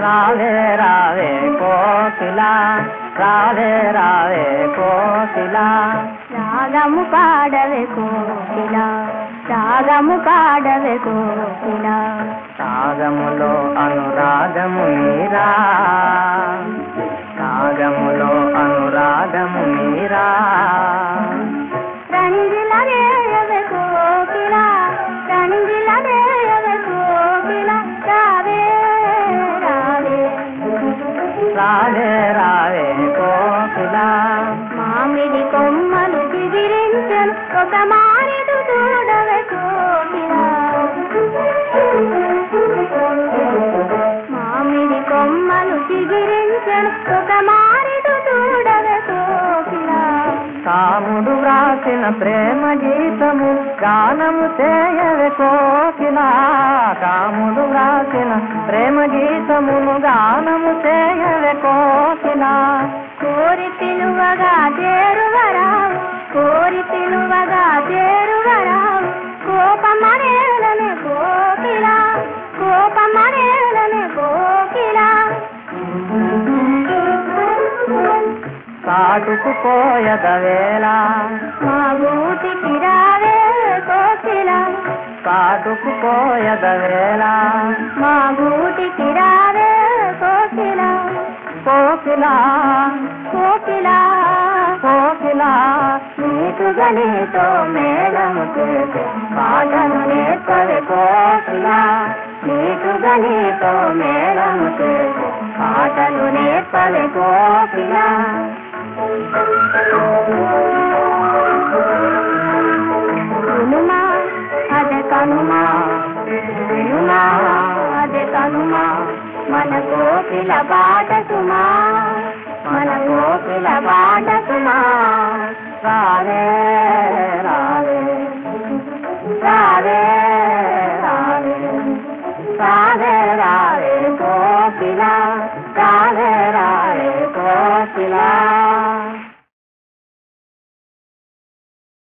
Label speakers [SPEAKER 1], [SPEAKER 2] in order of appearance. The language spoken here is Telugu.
[SPEAKER 1] రావే రావే కోకిల రావే రావే కోకిల
[SPEAKER 2] రాగము పాడవే కోకిల రాగము పాడవే కోకిల
[SPEAKER 1] రాగములో అనురాగము మీరా రాగములో అనురాగము మీరా
[SPEAKER 2] రంజిల రేయవే కోకిల రంజిల రేయవే కోకిల రావే రావే
[SPEAKER 1] రావే రావే కోకిల
[SPEAKER 2] మామిడి కొమ్మలు చిగిరించను ఒక మారిడు చూడవే కోకిల మామిడి కొమ్మలు చిగిరించను ఒక మారిడు చూడవే కోకిల
[SPEAKER 1] కాముడు వ్రాసిన ప్రేమ గీతము గానము చేయవే కోకిల కాముడు వ్రాసిన ప్రేమ గీతమును గానము చేయవే కోకిల
[SPEAKER 2] కోరి పిలువగా చేరువరావు కోరి పిలువగా చేరువరావు కోపమనేలని కోకిల కోపమనేలని కోకిల
[SPEAKER 1] కాటుకు పోయద వేళ
[SPEAKER 2] మా గూటికి రావే కోకిల
[SPEAKER 1] కాటుకు పోయద వేళ
[SPEAKER 2] మా గూటికి రావే కోకిల
[SPEAKER 1] కోకిల
[SPEAKER 2] కోకిల
[SPEAKER 1] కోకిల
[SPEAKER 2] నీకు గణితో మేళము చేసే
[SPEAKER 1] పాటను నేర్పవే కోకిల
[SPEAKER 2] నీకు గణితో మేళము చేసే
[SPEAKER 1] పాటలు నేర్పవే కోకిల
[SPEAKER 2] కనుమా అదే కనుమా వినుమా అదే కనుమా మన కోకిల బాట సుమా మన కోకిల బాట సుమా
[SPEAKER 1] రావే రావే
[SPEAKER 2] రావే రావే
[SPEAKER 1] రావే రావే కోకిల రావే